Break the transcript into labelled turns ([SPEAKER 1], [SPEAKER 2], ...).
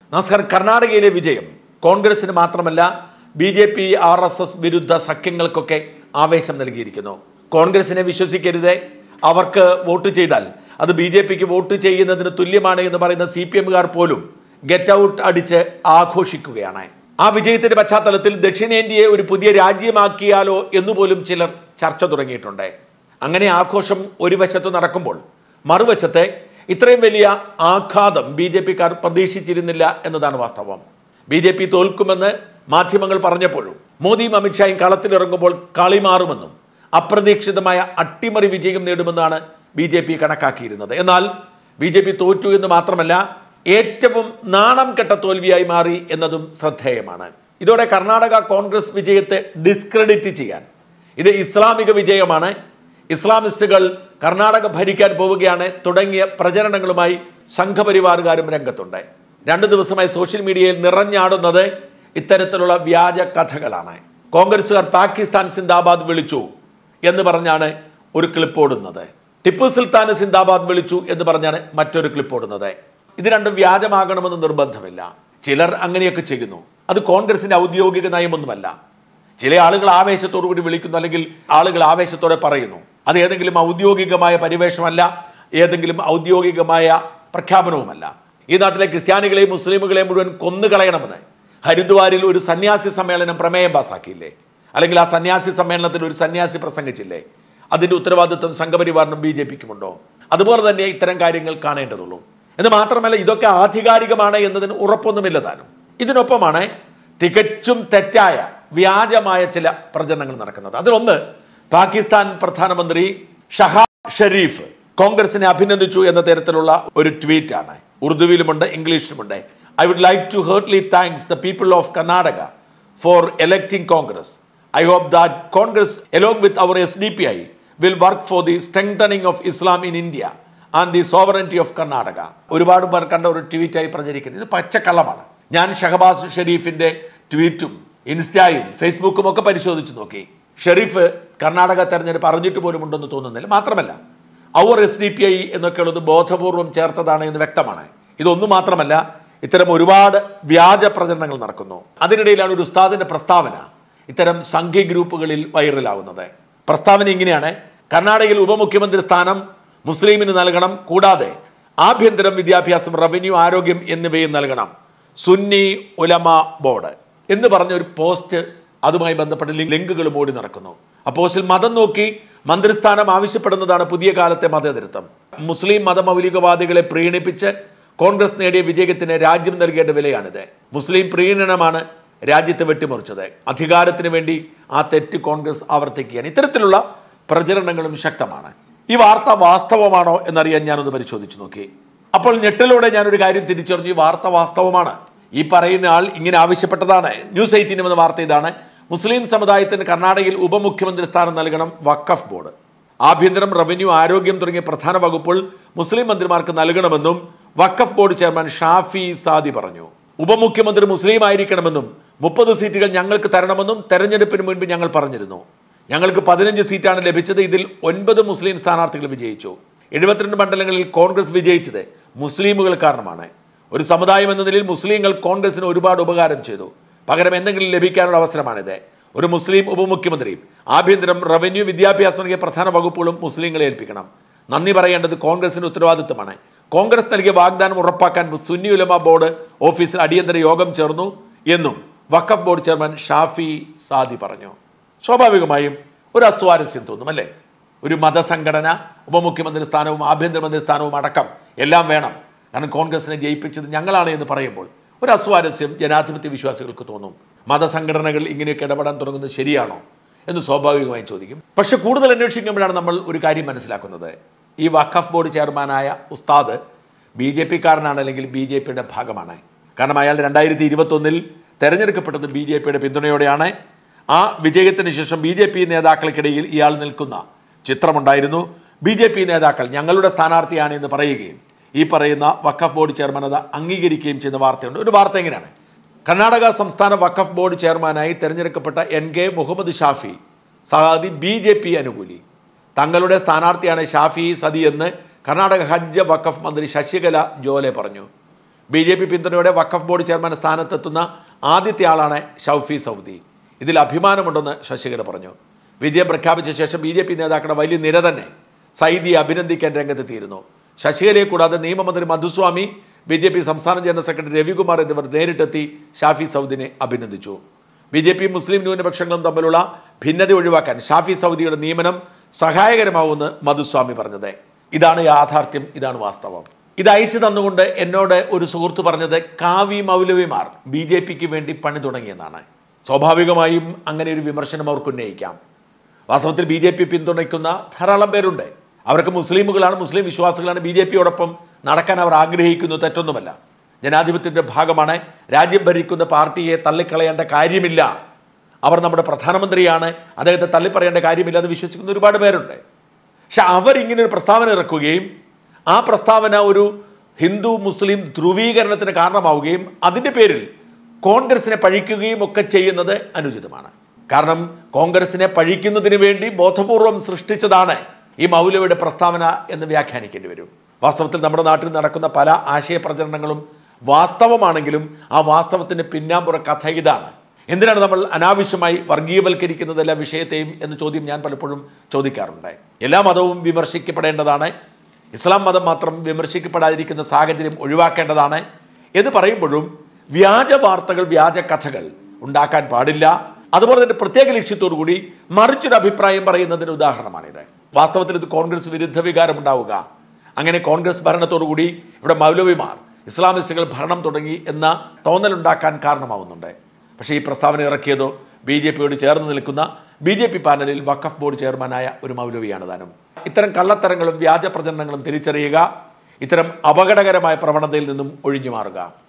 [SPEAKER 1] നമസ്കാരം കർണാടകയിലെ വിജയം കോൺഗ്രസിന് മാത്രമല്ല B J P R S S വിരുദ്ധ സഖ്യങ്ങൾക്കൊക്കെ ആവേശം നൽകിയിരിക്കുന്നു കോൺഗ്രസിനെ വിശ്വസിക്കരുതേ അവർക്ക് വോട്ട് ചെയ്താൽ അത് ബി ജെ പിക്ക് വോട്ട് ചെയ്യുന്നതിന് തുല്യമാണ് എന്ന് പറയുന്ന സി പി എമ്മുകാർ പോലും ഗെറ്റ് ഔട്ട് അടിച്ച് ആഘോഷിക്കുകയാണ് ആ വിജയത്തിന്റെ പശ്ചാത്തലത്തിൽ ദക്ഷിണേന്ത്യയെ ഒരു പുതിയ രാജ്യമാക്കിയാലോ എന്നുപോലും ചിലർ ചർച്ച തുടങ്ങിയിട്ടുണ്ട് അങ്ങനെ ആഘോഷം ഒരു വശത്ത് നടക്കുമ്പോൾ മറുവശത്തെ ഇത്രയും വലിയ ആഘാതം ബി ജെ പിക്കാർ പ്രതീക്ഷിച്ചിരുന്നില്ല എന്നതാണ് വാസ്തവം ബി ജെ പി തോൽക്കുമെന്ന് മാധ്യമങ്ങൾ പറഞ്ഞപ്പോഴും മോദിയും അമിത്ഷായും കളത്തിലിറങ്ങുമ്പോൾ കളി മാറുമെന്നും അപ്രതീക്ഷിതമായ അട്ടിമറി വിജയം നേടുമെന്നാണ് ബി ജെ പി കണക്കാക്കിയിരുന്നത് എന്നാൽ ബി ജെ പി തോറ്റു എന്ന് മാത്രമല്ല ഏറ്റവും നാണം കെട്ട തോൽവിയായി മാറി എന്നതും ശ്രദ്ധേയമാണ് ഇതോടെ കർണാടക കോൺഗ്രസ് വിജയത്തെ ഡിസ്ക്രെഡിറ്റ് ചെയ്യാൻ ഇത് ഇസ്ലാമിക വിജയമാണ് ഇസ്ലാമിസ്റ്റുകൾ കർണാടക ഭരിക്കാൻ പോവുകയാണ് തുടങ്ങിയ പ്രചരണങ്ങളുമായി സംഘപരിവാറുകാരും രംഗത്തുണ്ട് രണ്ടു ദിവസമായി സോഷ്യൽ മീഡിയയിൽ നിറഞ്ഞാടുന്നത് ഇത്തരത്തിലുള്ള വ്യാജ കഥകളാണ് കോൺഗ്രസുകാർ പാകിസ്ഥാൻ സിന്ദാബാദ് വിളിച്ചു എന്ന് പറഞ്ഞാണ് ഒരു ക്ലിപ്പ് ഓടുന്നത് ടിപ്പു സുൽത്താൻ സിന്ദാബാദ് വിളിച്ചു എന്ന് പറഞ്ഞാണ് മറ്റൊരു ക്ലിപ്പ് ഓടുന്നത് ഇത് രണ്ടും വ്യാജമാകണമെന്ന് നിർബന്ധമില്ല ചിലർ അങ്ങനെയൊക്കെ ചെയ്യുന്നു അത് കോൺഗ്രസിന്റെ ഔദ്യോഗിക നയമൊന്നുമല്ല ചില ആളുകൾ ആവേശത്തോടു കൂടി വിളിക്കുന്നു അല്ലെങ്കിൽ ആളുകൾ ആവേശത്തോടെ പറയുന്നു അത് ഏതെങ്കിലും ഔദ്യോഗികമായ പരിവേഷമല്ല ഏതെങ്കിലും ഔദ്യോഗികമായ പ്രഖ്യാപനവുമല്ല ഈ നാട്ടിലെ ക്രിസ്ത്യാനികളെയും മുസ്ലിമുകളെയും മുഴുവൻ കൊന്നുകളയണമെന്ന് ഹരിദ്വാരിൽ ഒരു സന്യാസി സമ്മേളനം പ്രമേയം പാസാക്കിയില്ലേ അല്ലെങ്കിൽ ആ സന്യാസി സമ്മേളനത്തിൽ ഒരു സന്യാസി പ്രസംഗിച്ചില്ലേ അതിന്റെ ഉത്തരവാദിത്വം സംഘപരിവാറിനും ബി ജെ പിക്കുമുണ്ടോ അതുപോലെ തന്നെ ഇത്തരം കാര്യങ്ങൾ കാണേണ്ടതുള്ളൂ എന്ന് മാത്രമല്ല ഇതൊക്കെ ആധികാരികമാണ് എന്നതിന് ഉറപ്പൊന്നുമില്ല താനും ഇതിനൊപ്പമാണ് തികച്ചും തെറ്റായ വ്യാജമായ ചില പ്രചരണങ്ങൾ നടക്കുന്നത് അതിലൊന്ന് പാകിസ്ഥാൻ പ്രധാനമന്ത്രി ഷഹാ ഷെരീഫ് കോൺഗ്രസിനെ അഭിനന്ദിച്ചു എന്ന തരത്തിലുള്ള ഒരു ട്വീറ്റ് ആണ് ഉറുദുവിലുമുണ്ട് ഇംഗ്ലീഷിലുമുണ്ട് I would like to heartily thanks the people of Karnataka for electing Congress I hope that Congress along with our S D P I will work for the strengthening of Islam in India and the sovereignty of Karnataka ഒരുപാട് പേർ കണ്ട ഒരു ട്വീറ്റായി പ്രചരിക്കുന്നത് ഇത് പച്ചക്കള്ളമാണ് ഞാൻ ഷഹബാസ് ഷെരീഫിന്റെ ട്വീറ്റും ഇൻസ്റ്റയും ഫേസ്ബുക്കും ഒക്കെ പരിശോധിച്ച് നോക്കി ഷെരീഫ് കർണാടക തെരഞ്ഞെടുപ്പ് അറിഞ്ഞിട്ട് പോലും ഉണ്ടെന്ന് തോന്നുന്നില്ല മാത്രമല്ല our S D P I എന്നൊക്കെയുള്ളത് ബോധപൂർവം ചേർത്തതാണ് എന്ന് വ്യക്തമാണ് ഇതൊന്നും മാത്രമല്ല ഇത്തരം ഒരുപാട് വ്യാജ പ്രചരണങ്ങൾ നടക്കുന്നു അതിനിടയിലാണ് ഒരു ഉസ്താദിന്റെ പ്രസ്താവന ഇത്തരം സംഘി ഗ്രൂപ്പുകളിൽ വൈറലാവുന്നത് പ്രസ്താവന ഇങ്ങനെയാണ് കർണാടകയിൽ ഉപമുഖ്യമന്ത്രി സ്ഥാനം മുസ്ലിമിന് നൽകണം കൂടാതെ ആഭ്യന്തരം വിദ്യാഭ്യാസം റവന്യൂ ആരോഗ്യം എന്നിവയും നൽകണം സുന്നി ഉലമ ബോർഡ് എന്ന് പറഞ്ഞ ഒരു പോസ്റ്റ് അതുമായി ബന്ധപ്പെട്ട ലി- ലിങ്കുകൾ ഓടി നടക്കുന്നു ആ പോസ്റ്റിൽ മതം നോക്കി മന്ത്രിസ്ഥാനം ആവശ്യപ്പെടുന്നതാണ് പുതിയ കാലത്തെ മതേതരത്വം മുസ്ലിം മതമൗലികവാദികളെ പ്രീണിപ്പിച്ച് കോൺഗ്രസ് നേടിയ വിജയത്തിന് രാജ്യം നൽകേണ്ട വിലയാണിത് മുസ്ലിം പ്രീണനമാണ് രാജ്യത്തെ വെട്ടിമുറിച്ചത് അധികാരത്തിന് വേണ്ടി ആ തെറ്റ് കോൺഗ്രസ് ആവർത്തിക്കുകയാണ് ഇത്തരത്തിലുള്ള പ്രചരണങ്ങളും ശക്തമാണ് ഈ വാർത്ത വാസ്തവമാണോ എന്നറിയാൻ ഞാനൊന്ന് പരിശോധിച്ചു നോക്കി അപ്പോൾ ഞെട്ടലോടെ ഞാനൊരു കാര്യം തിരിച്ചറിഞ്ഞു ഈ വാർത്ത വാസ്തവമാണ് ഈ പറയുന്ന ആൾ ഇങ്ങനെ ആവശ്യപ്പെട്ടതാണ് ന്യൂസ് എയ്റ്റീൻ എന്ന വാർത്ത ഇതാണ് മുസ്ലിം സമുദായത്തിന് കർണാടകയിൽ ഉപമുഖ്യമന്ത്രി സ്ഥാനം നൽകണം വഖഫ് ബോർഡ് ആഭ്യന്തരം റവന്യൂ ആരോഗ്യം തുടങ്ങിയ പ്രധാന വകുപ്പുകൾ മുസ്ലിം മന്ത്രിമാർക്ക് നൽകണമെന്നും വഖഫ് ബോർഡ് ചെയർമാൻ ഷാഫി സാദി പറഞ്ഞു ഉപമുഖ്യമന്ത്രി മുസ്ലിം ആയിരിക്കണമെന്നും മുപ്പത് സീറ്റുകൾ ഞങ്ങൾക്ക് തരണമെന്നും തെരഞ്ഞെടുപ്പിന് മുൻപ് ഞങ്ങൾ പറഞ്ഞിരുന്നു ഞങ്ങൾക്ക് പതിനഞ്ച് സീറ്റാണ് ലഭിച്ചത് ഇതിൽ ഒൻപത് മുസ്ലിം സ്ഥാനാർത്ഥികൾ വിജയിച്ചു എഴുപത്തിരണ്ട് മണ്ഡലങ്ങളിൽ കോൺഗ്രസ് വിജയിച്ചത് മുസ്ലിമുകൾ കാരണമാണ് ഒരു സമുദായം എന്ന നിലയിൽ മുസ്ലിങ്ങൾ കോൺഗ്രസിന് ഒരുപാട് ഉപകാരം ചെയ്തു പകരം എന്തെങ്കിലും ലഭിക്കാനുള്ള അവസരമാണിത് ഒരു മുസ്ലിം ഉപമുഖ്യമന്ത്രിയും ആഭ്യന്തരം റവന്യൂ വിദ്യാഭ്യാസം തുടങ്ങിയ പ്രധാന വകുപ്പുകളും മുസ്ലിങ്ങളെ ഏൽപ്പിക്കണം നന്ദി പറയേണ്ടത് കോൺഗ്രസിന് ഉത്തരവാദിത്തമാണ് കോൺഗ്രസ് നൽകിയ വാഗ്ദാനം ഉറപ്പാക്കാൻ സുന്നി ഉലമ ബോർഡ് ഓഫീസിൽ അടിയന്തര യോഗം ചേർന്നു എന്നും വഖഫ് ബോർഡ് ചെയർമാൻ ഷാഫി സാദി പറഞ്ഞു സ്വാഭാവികമായും ഒരു അസ്വാരസ്യം തോന്നും അല്ലേ ഒരു മതസംഘടന ഉപമുഖ്യമന്ത്രി സ്ഥാനവും ആഭ്യന്തരമന്ത്രി സ്ഥാനവും അടക്കം എല്ലാം വേണം കാരണം കോൺഗ്രസിനെ ജയിപ്പിച്ചത് ഞങ്ങളാണ് എന്ന് പറയുമ്പോൾ ഒരു അസ്വാരസ്യം ജനാധിപത്യ വിശ്വാസികൾക്ക് തോന്നും മതസംഘടനകൾ ഇങ്ങനെയൊക്കെ ഇടപെടാൻ തുടങ്ങുന്നത് ശരിയാണോ എന്ന് സ്വാഭാവികമായും ചോദിക്കും പക്ഷെ കൂടുതൽ അന്വേഷിക്കുമ്പോഴാണ് നമ്മൾ ഒരു കാര്യം മനസ്സിലാക്കുന്നത് ഈ വഖഫ് ബോർഡ് ചെയർമാനായ ഉസ്താദ് ബി ജെ പിക്കാരനാണ് അല്ലെങ്കിൽ ബി ജെ പിയുടെ ഭാഗമാണ് കാരണം അയാൾ രണ്ടായിരത്തി ഇരുപത്തൊന്നിൽ തെരഞ്ഞെടുക്കപ്പെട്ടത് ബി ജെ പിയുടെ പിന്തുണയോടെയാണ് ആ വിജയത്തിന് ശേഷം ബി ജെ പി നേതാക്കൾക്കിടയിൽ ഇയാൾ നിൽക്കുന്ന ചിത്രമുണ്ടായിരുന്നു ബി ജെ പി നേതാക്കൾ ഞങ്ങളുടെ സ്ഥാനാർത്ഥിയാണ് എന്ന് പറയുകയും ഈ പറയുന്ന വഖഫ് ബോർഡ് ചെയർമാൻ അത് അംഗീകരിക്കുകയും ചെയ്യുന്ന വാർത്തയുണ്ട് ഒരു വാർത്ത എങ്ങനെയാണ് കർണാടക സംസ്ഥാന വഖഫ് ബോർഡ് ചെയർമാനായി തെരഞ്ഞെടുക്കപ്പെട്ട N K Muhammad Shafi Sahadi B J P അനുകൂലി തങ്ങളുടെ സ്ഥാനാർത്ഥിയാണ് ഷാഫി സതി എന്ന് കർണാടക ഹജ്ജ് വഖഫ് മന്ത്രി ശശികല ജോലെ പറഞ്ഞു ബി ജെ പി പിന്തുണയോടെ വഖഫ് ബോർഡ് ചെയർമാൻ സ്ഥാനത്തെത്തുന്ന ആദ്യത്തെ ആളാണ് ഷൗഫി സൗദി ഇതിൽ അഭിമാനമുണ്ടെന്ന് ശശികല പറഞ്ഞു വിജയം പ്രഖ്യാപിച്ച ശേഷം ബി ജെ പി നേതാക്കളുടെ വലിയ നിര തന്നെ സൈദിയെ അഭിനന്ദിക്കാൻ രംഗത്തെത്തിയിരുന്നു ശശികലയെ കൂടാതെ നിയമമന്ത്രി മധുസ്വാമി ബി ജെ പി സംസ്ഥാന ജനറൽ സെക്രട്ടറി രവികുമാർ എന്നിവർ നേരിട്ടെത്തി ഷാഫി സൗദിനെ അഭിനന്ദിച്ചു ബി ജെ പി മുസ്ലിം ന്യൂനപക്ഷങ്ങളും തമ്മിലുള്ള ഭിന്നത ഒഴിവാക്കാൻ ഷാഫി സൗദിയുടെ നിയമനം സഹായകരമാവുമെന്ന് മധുസ്വാമി പറഞ്ഞത് ഇതാണ് യാഥാർത്ഥ്യം ഇതാണ് വാസ്തവം ഇത് അയച്ചു തന്നുകൊണ്ട് എന്നോട് ഒരു സുഹൃത്ത് പറഞ്ഞത് കാവി മൗലവിമാർ ബി ജെ പിക്ക് വേണ്ടി പണി തുടങ്ങിയെന്നാണ് സ്വാഭാവികമായും അങ്ങനെ ഒരു വിമർശനം അവർക്ക് ഉന്നയിക്കാം വാസ്തവത്തിൽ ബി ജെ പി പിന്തുണയ്ക്കുന്ന ധാരാളം പേരുണ്ട് അവർക്ക് മുസ്ലിമുകളാണ് മുസ്ലിം വിശ്വാസികളാണ് ബി ജെ പിയോടൊപ്പം നടക്കാൻ അവർ ആഗ്രഹിക്കുന്നു തെറ്റൊന്നുമല്ല ജനാധിപത്യത്തിന്റെ ഭാഗമാണ് രാജ്യം ഭരിക്കുന്ന പാർട്ടിയെ തള്ളിക്കളയേണ്ട കാര്യമില്ല അവർ നമ്മുടെ പ്രധാനമന്ത്രിയാണ് അദ്ദേഹത്തെ തള്ളിപ്പറയേണ്ട കാര്യമില്ല എന്ന് വിശ്വസിക്കുന്ന ഒരുപാട് പേരുണ്ട് പക്ഷെ അവരിങ്ങനെ ഒരു പ്രസ്താവന ഇറക്കുകയും ആ പ്രസ്താവന ഒരു ഹിന്ദു മുസ്ലിം ധ്രുവീകരണത്തിന് കാരണമാവുകയും അതിൻ്റെ പേരിൽ കോൺഗ്രസിനെ പഴിക്കുകയും ഒക്കെ ചെയ്യുന്നത് അനുചിതമാണ് കാരണം കോൺഗ്രസിനെ പഴിക്കുന്നതിന് വേണ്ടി ബോധപൂർവം സൃഷ്ടിച്ചതാണ് ഈ മൗലവിയുടെ പ്രസ്താവന എന്ന് വ്യാഖ്യാനിക്കേണ്ടി വരും വാസ്തവത്തിൽ നമ്മുടെ നാട്ടിൽ നടക്കുന്ന പല ആശയ പ്രചരണങ്ങളും വാസ്തവമാണെങ്കിലും ആ വാസ്തവത്തിന് പിന്നാമ്പുറ കഥ ഇതാണ് എന്തിനാണ് നമ്മൾ അനാവശ്യമായി വർഗീയവൽക്കരിക്കുന്നത് എല്ലാ വിഷയത്തെയും എന്ന ചോദ്യം ഞാൻ പലപ്പോഴും ചോദിക്കാറുണ്ട് എല്ലാ മതവും വിമർശിക്കപ്പെടേണ്ടതാണ് ഇസ്ലാം മതം മാത്രം വിമർശിക്കപ്പെടാതിരിക്കുന്ന സാഹചര്യം ഒഴിവാക്കേണ്ടതാണ് എന്ന് പറയുമ്പോഴും വ്യാജ വാർത്തകൾ വ്യാജ കഥകൾ ഉണ്ടാക്കാൻ പാടില്ല അതുപോലെ തന്നെ പ്രത്യേക ലക്ഷ്യത്തോടു കൂടി മറിച്ചൊരു അഭിപ്രായം പറയുന്നതിന് ഉദാഹരണമാണിത് വാസ്തവത്തിൽ ഇത് കോൺഗ്രസ് വിരുദ്ധ വികാരം ഉണ്ടാവുക അങ്ങനെ കോൺഗ്രസ് ഭരണത്തോടുകൂടി ഇവിടെ മൗലവിമാർ ഇസ്ലാമിസ്റ്റുകൾ ഭരണം തുടങ്ങി എന്ന തോന്നലുണ്ടാക്കാൻ കാരണമാവുന്നുണ്ട് പക്ഷേ ഈ പ്രസ്താവന ഇറക്കിയതോ ബി ജെ പിയോട് ചേർന്ന് നിൽക്കുന്ന ബി ജെ പി പാനലിൽ വഖഫ് ബോർഡ് ചെയർമാനായ ഒരു മൗലവിയാണ് താനും ഇത്തരം കള്ളത്തരങ്ങളും വ്യാജ പ്രചരണങ്ങളും തിരിച്ചറിയുക ഇത്തരം അപകടകരമായ പ്രവണതയിൽ നിന്നും ഒഴിഞ്ഞു മാറുക